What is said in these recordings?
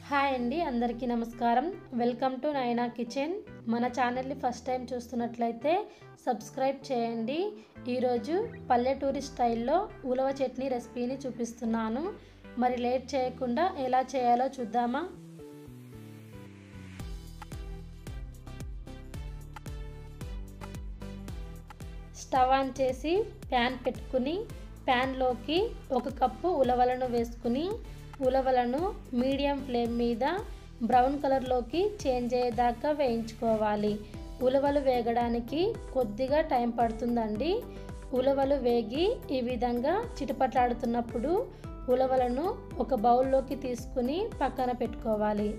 hi అండి అందరికీ నమస్కారం వెల్కమ్ టు నైనా కిచెన్ మన ఛానల్ని ఫస్ట్ టైం చూస్తున్నట్లయితే సబ్స్క్రైబ్ చేయండి ఈరోజు పల్లెటూరి స్టైల్లో ఉలవ చట్నీ రెసిపీని చూపిస్తున్నాను మరి లేట్ చేయకుండా ఎలా చేయాలో చూద్దామా స్టవ్ ఆన్ చేసి ప్యాన్ పెట్టుకుని ప్యాన్లోకి ఒక కప్పు ఉలవలను వేసుకుని ఉలవలను మీడియం ఫ్లేమ్ మీద బ్రౌన్ కలర్లోకి చేంజ్ అయ్యేదాకా వేయించుకోవాలి ఉలవలు వేగడానికి కొద్దిగా టైం పడుతుందండి ఉలవలు వేగి ఈ విధంగా చిటపట్లాడుతున్నప్పుడు ఉలవలను ఒక బౌల్లోకి తీసుకుని పక్కన పెట్టుకోవాలి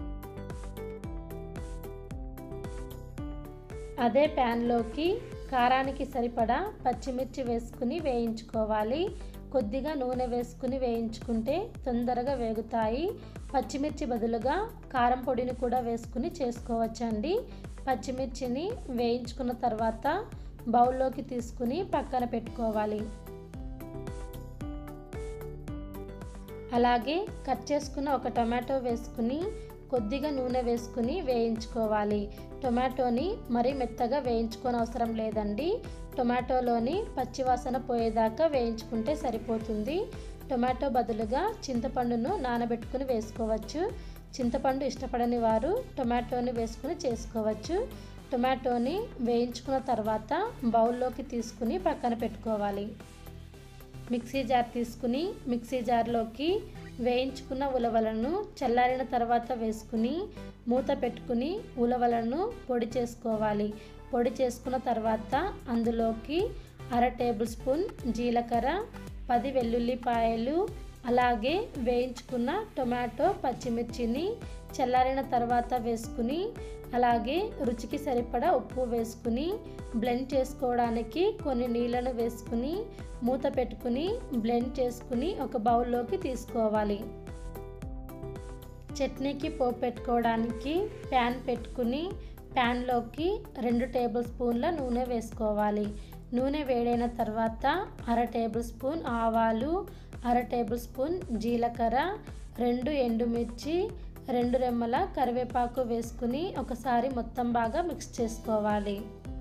అదే ప్యాన్లోకి కారానికి సరిపడా పచ్చిమిర్చి వేసుకుని వేయించుకోవాలి కొద్దిగా నూనె వేసుకుని వేయించుకుంటే తొందరగా వేగుతాయి పచ్చిమిర్చి బదులుగా కారం పొడిని కూడా వేసుకుని చేసుకోవచ్చండి పచ్చిమిర్చిని వేయించుకున్న తర్వాత బౌల్లోకి తీసుకుని పక్కన పెట్టుకోవాలి అలాగే కట్ చేసుకున్న ఒక టొమాటో వేసుకుని కొద్దిగా నూనె వేసుకుని వేయించుకోవాలి టొమాటోని మరీ మెత్తగా వేయించుకోని అవసరం లేదండి టొమాటోలోని పచ్చివాసన పోయేదాకా వేయించుకుంటే సరిపోతుంది టొమాటో బదులుగా చింతపండును నానబెట్టుకుని వేసుకోవచ్చు చింతపండు ఇష్టపడని వారు టొమాటోని వేసుకుని చేసుకోవచ్చు టొమాటోని వేయించుకున్న తర్వాత బౌల్లోకి తీసుకుని పక్కన పెట్టుకోవాలి మిక్సీ జార్ తీసుకుని మిక్సీ జార్లోకి వేయించుకున్న ఉలవలను చల్లారిన తర్వాత వేసుకుని మూత పెట్టుకుని ఉలవలను పొడి చేసుకోవాలి పొడి చేసుకున్న తర్వాత అందులోకి అర టేబుల్ స్పూన్ జీలకర్ర పది వెల్లుల్లిపాయలు అలాగే వేయించుకున్న టొమాటో పచ్చిమిర్చిని చల్లారిన తర్వాత వేసుకుని అలాగే రుచికి సరిపడా ఉప్పు వేసుకుని బ్లెండ్ చేసుకోవడానికి కొన్ని నీళ్ళను వేసుకుని మూత పెట్టుకుని బ్లెండ్ చేసుకుని ఒక బౌల్లోకి తీసుకోవాలి చట్నీకి పోపు పెట్టుకోవడానికి ప్యాన్ పెట్టుకుని ప్యాన్లోకి రెండు టేబుల్ స్పూన్ల నూనె వేసుకోవాలి నూనె వేడైన తర్వాత అర టేబుల్ స్పూన్ ఆవాలు అర టేబుల్ స్పూన్ జీలకర్ర రెండు ఎండుమిర్చి రెండు రెమ్మల కరివేపాకు వేసుకుని ఒకసారి మొత్తం బాగా మిక్స్ చేసుకోవాలి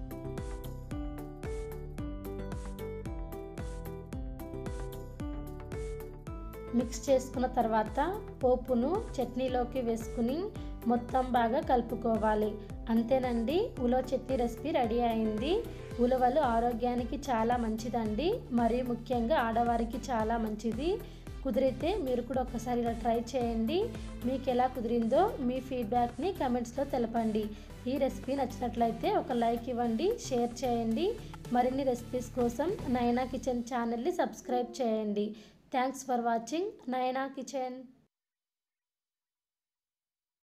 మిక్స్ చేసుకున్న తర్వాత పోపును చట్నీలోకి వేసుకుని మొత్తం బాగా కలుపుకోవాలి అంతేనండి ఉలవ చట్నీ రెసిపీ రెడీ అయింది ఉలవలు ఆరోగ్యానికి చాలా మంచిదండి మరియు ముఖ్యంగా ఆడవారికి చాలా మంచిది కుదిరితే మీరు కూడా ఒకసారి ఇలా ట్రై చేయండి మీకు ఎలా కుదిరిందో మీ ఫీడ్బ్యాక్ని కమెంట్స్లో తెలపండి ఈ రెసిపీ నచ్చినట్లయితే ఒక లైక్ ఇవ్వండి షేర్ చేయండి మరిన్ని రెసిపీస్ కోసం నయనా కిచెన్ ఛానల్ని సబ్స్క్రైబ్ చేయండి thanks for watching Nayana kitchen